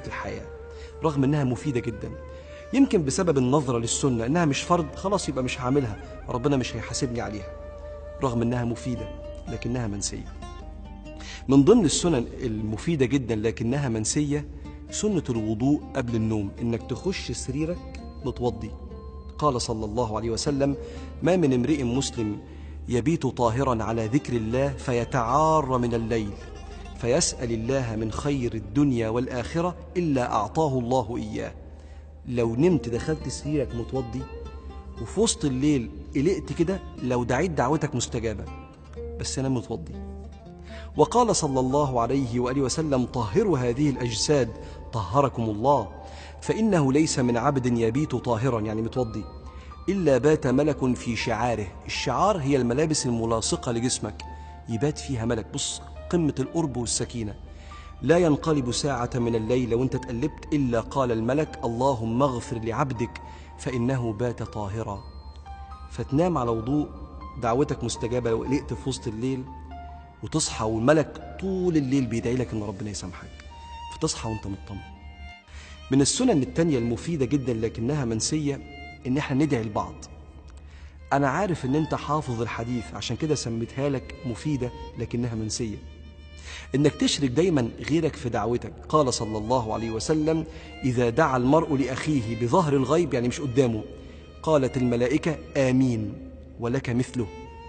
لك الحياة رغم إنها مفيدة جدا يمكن بسبب النظرة للسنة إنها مش فرض خلاص يبقى مش هعملها ربنا مش هيحاسبني عليها رغم إنها مفيدة لكنها منسية من ضمن السنن المفيدة جدا لكنها منسية سنة الوضوء قبل النوم إنك تخش سريرك متوضي قال صلى الله عليه وسلم ما من امرئ مسلم يبيت طاهرا على ذكر الله فيتعار من الليل فيسأل الله من خير الدنيا والآخرة إلا أعطاه الله إياه لو نمت دخلت سريرك متوضي وفي وسط الليل قلقت كده لو دعيت دعوتك مستجابة بس أنا متوضي وقال صلى الله عليه وآله وسلم طهروا هذه الأجساد طهركم الله فإنه ليس من عبد يبيت طاهرا يعني متوضي إلا بات ملك في شعاره الشعار هي الملابس الملاصقة لجسمك يبات فيها ملك بص قمة القرب والسكينة لا ينقلب ساعة من الليل لو أنت تقلبت إلا قال الملك اللهم اغفر لعبدك فإنه بات طاهرا فتنام على وضوء دعوتك مستجابة لو قلقت في وسط الليل وتصحى والملك طول الليل بيدعي لك ان ربنا يسامحك فتصحى وانت مطمن من السنن التانية المفيدة جدا لكنها منسية ان احنا ندعي لبعض انا عارف ان انت حافظ الحديث عشان كده سميتها لك مفيدة لكنها منسية انك تشرك دايما غيرك في دعوتك قال صلى الله عليه وسلم اذا دعا المرء لاخيه بظهر الغيب يعني مش قدامه قالت الملائكة آمين ولك مثله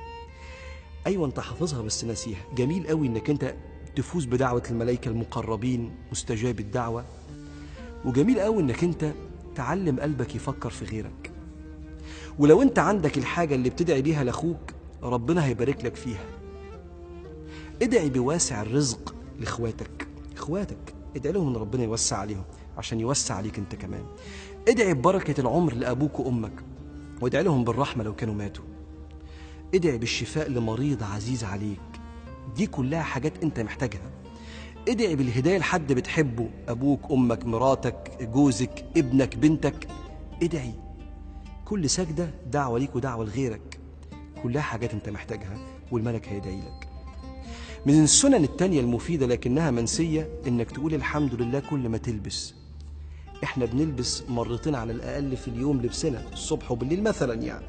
ايوه انت حافظها بس ناسيها جميل قوي انك انت تفوز بدعوه الملائكه المقربين مستجاب الدعوه وجميل قوي انك انت تعلم قلبك يفكر في غيرك ولو انت عندك الحاجه اللي بتدعي بيها لاخوك ربنا هيبارك لك فيها ادعي بواسع الرزق لاخواتك اخواتك ادعي لهم ان ربنا يوسع عليهم عشان يوسع عليك انت كمان ادعي ببركه العمر لابوك وامك وادعي لهم بالرحمه لو كانوا ماتوا ادعي بالشفاء لمريض عزيز عليك دي كلها حاجات انت محتاجها ادعي بالهداية لحد بتحبه أبوك أمك مراتك جوزك ابنك بنتك ادعي كل سجدة دعوة ليك ودعوة لغيرك كلها حاجات انت محتاجها والملك هيدعي لك من السنن التانية المفيدة لكنها منسية انك تقول الحمد لله كل ما تلبس احنا بنلبس مرتين على الأقل في اليوم لبسنا الصبح وبالليل مثلا يعني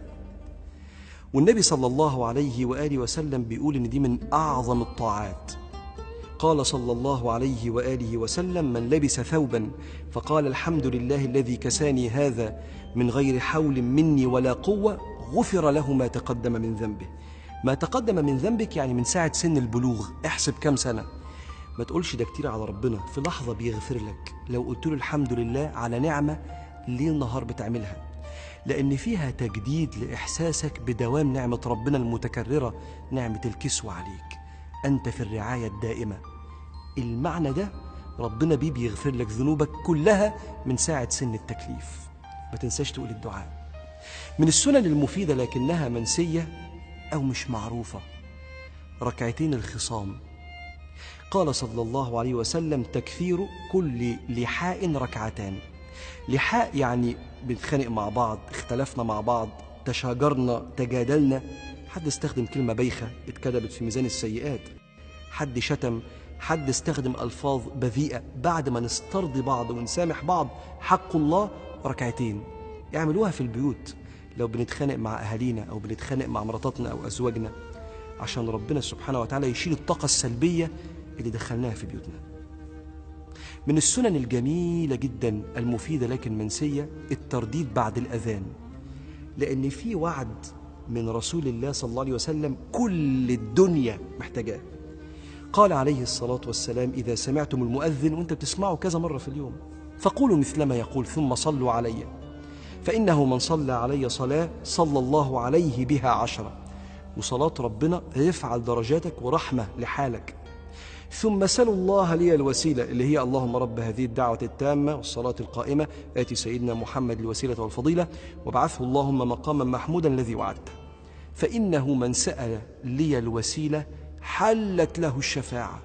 والنبي صلى الله عليه وآله وسلم بيقول إن دي من أعظم الطاعات قال صلى الله عليه وآله وسلم من لبس ثوبا فقال الحمد لله الذي كساني هذا من غير حول مني ولا قوة غفر له ما تقدم من ذنبه ما تقدم من ذنبك يعني من ساعة سن البلوغ احسب كم سنة ما تقولش ده كتير على ربنا في لحظة بيغفر لك لو قلت له الحمد لله على نعمة ليل نهار بتعملها لأن فيها تجديد لإحساسك بدوام نعمة ربنا المتكررة نعمة الكسوة عليك أنت في الرعاية الدائمة المعنى ده ربنا بيه بيغفر لك ذنوبك كلها من ساعة سن التكليف ما تنساش تقول الدعاء من السنن المفيدة لكنها منسية أو مش معروفة ركعتين الخصام قال صلى الله عليه وسلم تكثير كل لحاء ركعتان لحاء يعني بنتخانق مع بعض اختلفنا مع بعض تشاجرنا تجادلنا حد استخدم كلمة بايخة اتكتبت في ميزان السيئات حد شتم حد استخدم ألفاظ بذيئة بعد ما نسترضي بعض ونسامح بعض حق الله ركعتين اعملوها في البيوت لو بنتخانق مع أهالينا أو بنتخانق مع مراتاتنا أو أزواجنا عشان ربنا سبحانه وتعالى يشيل الطاقة السلبية اللي دخلناها في بيوتنا من السنن الجميلة جدا المفيدة لكن منسية الترديد بعد الأذان لأن في وعد من رسول الله صلى الله عليه وسلم كل الدنيا محتاجاه قال عليه الصلاة والسلام إذا سمعتم المؤذن وأنت بتسمعه كذا مرة في اليوم فقولوا مثلما يقول ثم صلوا علي فإنه من صلى علي صلاة صلى الله عليه بها عشرة وصلاة ربنا يفعل درجاتك ورحمة لحالك ثم سلوا الله لي الوسيلة اللي هي اللهم رب هذه الدعوة التامة والصلاة القائمة آتي سيدنا محمد الوسيلة والفضيلة وابعثه اللهم مقاما محمودا الذي وعدته فإنه من سأل لي الوسيلة حلت له الشفاعة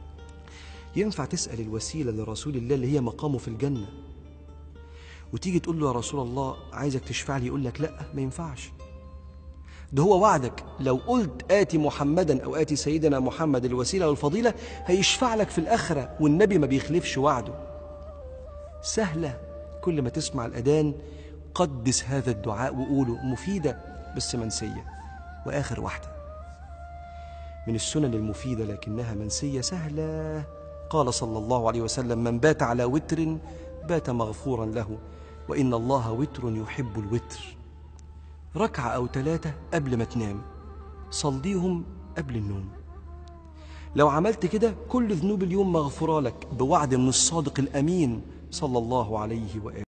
ينفع تسأل الوسيلة لرسول الله اللي هي مقامه في الجنة وتيجي تقول له يا رسول الله عايزك تشفع لي يقول لك لا ما ينفعش ده هو وعدك لو قلت آتي محمدا أو آتي سيدنا محمد الوسيلة والفضيلة هيشفع لك في الآخرة والنبي ما بيخلفش وعده سهلة كل ما تسمع الأذان قدس هذا الدعاء وقوله مفيدة بس منسية وآخر واحدة من السنن المفيدة لكنها منسية سهلة قال صلى الله عليه وسلم من بات على وتر بات مغفورا له وإن الله وتر يحب الوتر ركعة أو ثلاثة قبل ما تنام صليهم قبل النوم لو عملت كده كل ذنوب اليوم مغفورة لك بوعد من الصادق الأمين صلى الله عليه وآله